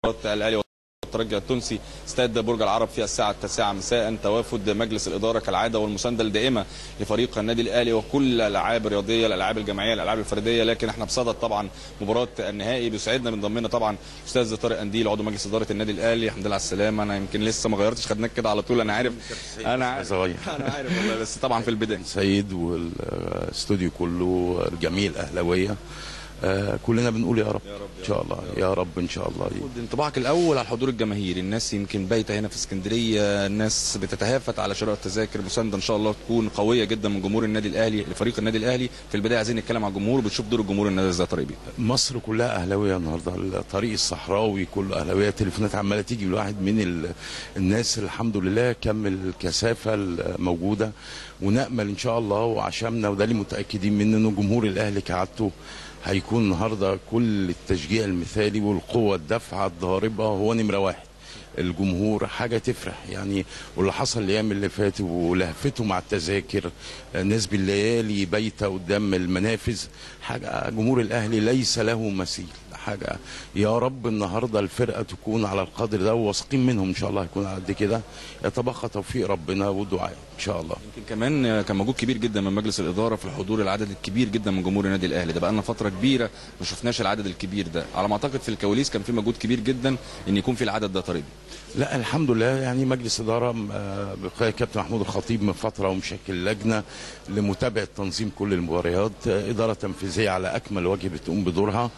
الاهلي الترجي التونسي استاد برج العرب في الساعة التاسعة مساء توافد مجلس الإدارة كالعادة والمساندة الدائمة لفريق النادي الأهلي وكل الألعاب الرياضية الألعاب الجماعية الألعاب الفردية لكن احنا بصدد طبعا مباراة النهائي بيسعدنا من ضمننا طبعا أستاذ طارق أنديل عضو مجلس إدارة النادي الأهلي الحمد لله على السلامة أنا يمكن لسه ما غيرتش خدناك كده على طول أنا عارف أنا عارف صغير أنا عارف والله بس طبعا في البداية سيد والاستوديو كله جميع الاهلاويه آه، كلنا بنقول يا رب ان شاء الله يا رب ان شاء الله خد انطباعك الاول على الحضور الجماهيري الناس يمكن بايته هنا في اسكندريه الناس بتتهافت على شراء التذاكر مسانده ان شاء الله تكون قويه جدا من جمهور النادي الاهلي لفريق النادي الاهلي في البدايه عايزين نتكلم على الجمهور بتشوف دور الجمهور النادي ازاي طريقي مصر كلها اهلاويه النهارده الطريق الصحراوي كله اهلاويه تليفونات عماله تيجي الواحد من ال... الناس الحمد لله كم الكثافه الموجوده ونامل ان شاء الله وعشمنا وده اللي متاكدين منه انه جمهور الاهلي كعادته هيكون النهارده كل التشجيع المثالي والقوه الدافعه الضاربه هو نمره واحد الجمهور حاجه تفرح يعني واللي حصل الايام اللي فاتت ولهفته مع التذاكر ناس بالليالي بايته قدام المنافذ حاجه جمهور الاهلي ليس له مثيل حاجه يا رب النهارده الفرقه تكون على القدر ده وواثقين منهم ان شاء الله هيكون على قد كده يتبقى توفيق ربنا ودعاء ان شاء الله يمكن كمان كان موجود كبير جدا من مجلس الاداره في الحضور العدد الكبير جدا من جمهور النادي الاهلي ده بقى لنا فتره كبيره ما شفناش العدد الكبير ده على ما اعتقد في الكواليس كان في مجهود كبير جدا ان يكون في العدد ده طريقي لا الحمد لله يعني مجلس اداره آه، بقياده كابتن محمود الخطيب من فتره ومشكل لجنه لمتابعه تنظيم كل المباريات آه، اداره تنفيذيه على اكمل وجه بتقوم بدورها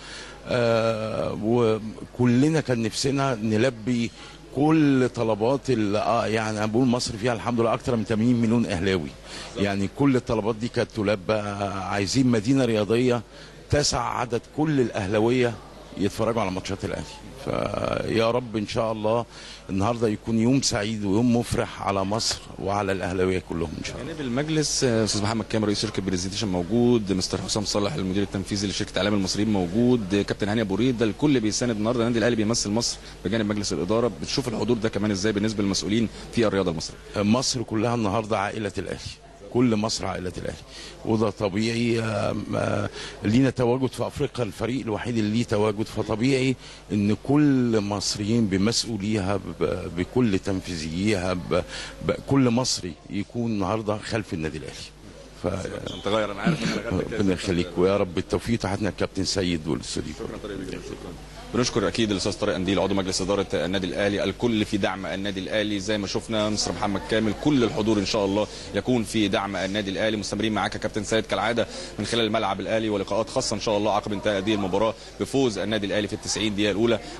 آه، وكلنا كان نفسنا نلبي كل طلبات ال- اه يعني انا بقول مصر فيها الحمد لله اكثر من 80 مليون اهلاوي يعني كل الطلبات دي كانت تلبى آه، عايزين مدينه رياضيه تسع عدد كل الاهلاويه يتفرجوا على ماتشات الاهلي فيا رب ان شاء الله النهارده يكون يوم سعيد ويوم مفرح على مصر وعلى الاهلاويه كلهم ان شاء الله جانب المجلس آه، استاذ محمد كامل رئيس شركه برزنتيشن موجود مستر حسام صالح المدير التنفيذي لشركه اعلام المصريين موجود آه، كابتن هاني ابو ريد ده الكل بيساند النهارده النادي الاهلي بيمثل مصر بجانب مجلس الاداره بتشوف الحضور ده كمان ازاي بالنسبه للمسؤولين في الرياضه المصريه مصر كلها النهارده عائله الاهلي كل مصر عائله الاهلي وده طبيعي آم، آه، لينا تواجد في افريقيا الفريق الوحيد اللي ليه تواجد فطبيعي ان كل مصريين بمسؤوليها ب- بكل تنفيذيها ب- ب- كل مصري يكون النهارده خلف النادي الاهلي ف عشان تغير انا عارف ان انا ربنا يخليك ويا رب التوفيق تحتنا الكابتن سيد والاستوديو بنشكر اكيد الاستاذ طارق انديل عضو مجلس اداره النادي الاهلي الكل في دعم النادي الاهلي زي ما شفنا مستر محمد كامل كل الحضور ان شاء الله يكون في دعم النادي الاهلي مستمرين معاك يا كابتن سيد كالعاده من خلال الملعب الاهلي ولقاءات خاصه ان شاء الله عقب انتهاء هذه المباراه بفوز النادي الاهلي في ال 90 دقيقه الاولى